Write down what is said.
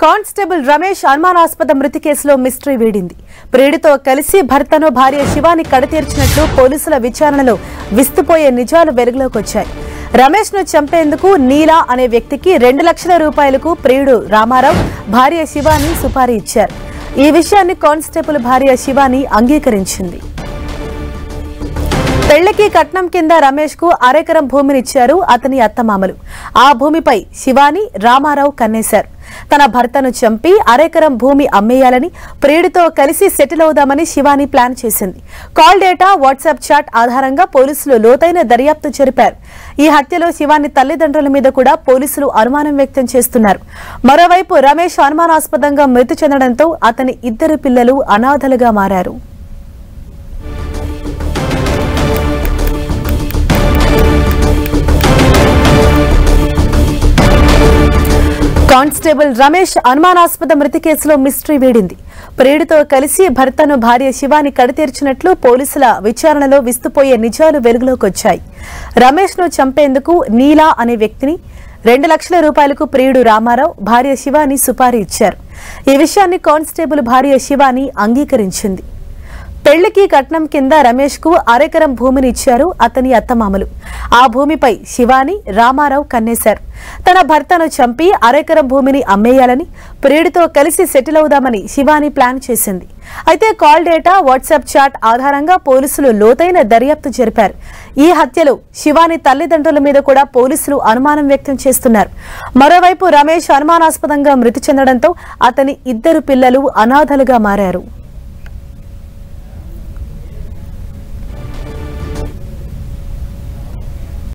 constable Ramesh అనుమానాస్పద మృతి కేసులో మిస్టరీ వీడింది ప్రియుడితో కలిసి భర్తను భార్య శివాని కడతీర్చినట్లు పోలీసుల విచారణలో విస్తుపోయే నిజాలు వెలుగులోకి వచ్చాయి రమేష్ ను చంపేందుకు నీలా అనే వ్యక్తికి రెండు లక్షల రూపాయలకు ప్రియుడు రామారావు భార్య శివాని సుపారీ ఇచ్చారు ఈ విషయాన్ని కానిస్టేబుల్ భార్య శివాని అంగీకరించింది పెళ్లికి కట్నం కింద రమేష్ కు అరెకరం భూమినిచ్చారు అతని అత్తమామలు ఆ భూమిపై శివాని రామారావు కన్నేశారు తన భర్తను చంపి అరెకరం భూమి అమ్మేయాలని ప్రియుడితో కలిసి సెటిల్ అవుదామని శివాని ప్లాన్ చేసింది కాల్ డేటా వాట్సాప్ చాట్ ఆధారంగా పోలీసులు లోతైన దర్యాప్తు జరిపారు ఈ హత్యలో శివాని తల్లిదండ్రుల మీద కూడా పోలీసులు అనుమానం వ్యక్తం చేస్తున్నారు మరోవైపు రమేష్ అనుమానాస్పదంగా మృతి చెందడంతో అతని ఇద్దరు పిల్లలు అనాథలుగా మారారు కానిస్టేబుల్ రమేష్ అనుమానాస్పద మృతి కేసులో మిస్టరీ వీడింది ప్రియుడితో కలిసి భర్తను భార్య శివాని కడతీర్చినట్లు పోలీసుల విచారణలో విస్తుపోయే నిజాలు వెలుగులోకి వచ్చాయి రమేష్ ను చంపేందుకు నీలా అనే వ్యక్తిని రెండు లక్షల రూపాయలకు ప్రియుడు రామారావు భార్య శివాని సుపారీ ఇచ్చారు ఈ విషయాన్ని కానిస్టేబుల్ భార్య శివాని అంగీకరించింది పెళ్లికి కట్నం కింద రమేష్ కు అరెకరం భూమిని ఇచ్చారు అతని అత్తమామలు ఆ భూమిపై శివాని రామారావు కన్నేశారు తన భర్తను చంపి అరెకరం భూమిని అమ్మేయాలని ప్రియుడితో కలిసి సెటిల్ అవుదామని శివాని ప్లాన్ చేసింది అయితే కాల్ డేటా వాట్సాప్ చాట్ ఆధారంగా పోలీసులు లోతైన దర్యాప్తు జరిపారు ఈ హత్యలో శివాని తల్లిదండ్రుల మీద కూడా పోలీసులు అనుమానం వ్యక్తం చేస్తున్నారు మరోవైపు రమేష్ అనుమానాస్పదంగా మృతి చెందడంతో అతని ఇద్దరు పిల్లలు అనాథలుగా మారారు